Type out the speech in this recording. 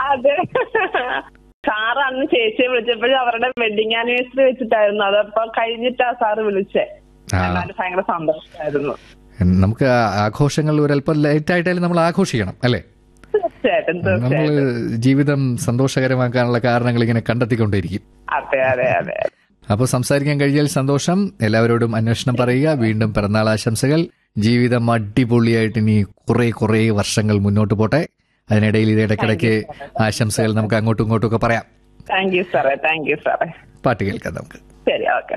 അതെ സാറ് അന്ന് ചേച്ചിയെ വിളിച്ചപ്പോഴും അവരുടെ വെഡിങ് ആനിവേഴ്സറി വെച്ചിട്ടായിരുന്നു അതപ്പോ കഴിഞ്ഞിട്ടാ സാറ് വിളിച്ചേ ആ. എന്നാലും ഭയങ്കര സന്തോഷമായിരുന്നു നമുക്ക് ആ ആഘോഷങ്ങൾ ഒരല്പം ലൈറ്റ് ആയിട്ടായാലും നമ്മൾ ആഘോഷിക്കണം അല്ലേ തീർച്ചയായിട്ടും നമ്മൾ തീർച്ചയായിട്ടും ജീവിതം സന്തോഷകരമാക്കാനുള്ള കാരണങ്ങൾ ഇങ്ങനെ കണ്ടെത്തിക്കൊണ്ടിരിക്കും അതെ അതെ അതെ അപ്പോൾ സംസാരിക്കാൻ കഴിഞ്ഞാൽ സന്തോഷം എല്ലാവരോടും അന്വേഷണം പറയുക വീണ്ടും പിറന്നാൾ ആശംസകൾ ജീവിതം അടിപൊളിയായിട്ട് ഇനി കുറെ കുറെ വർഷങ്ങൾ മുന്നോട്ട് പോട്ടെ അതിനിടയിൽ ഇത് ഇടയ്ക്കിടയ്ക്ക് ആശംസകൾ നമുക്ക് അങ്ങോട്ടും ഇങ്ങോട്ടും ഒക്കെ പറയാം താങ്ക് യു സാറേ താങ്ക് യു സാറേ പാട്ട് കേൾക്കാം നമുക്ക് ശരി ഓക്കെ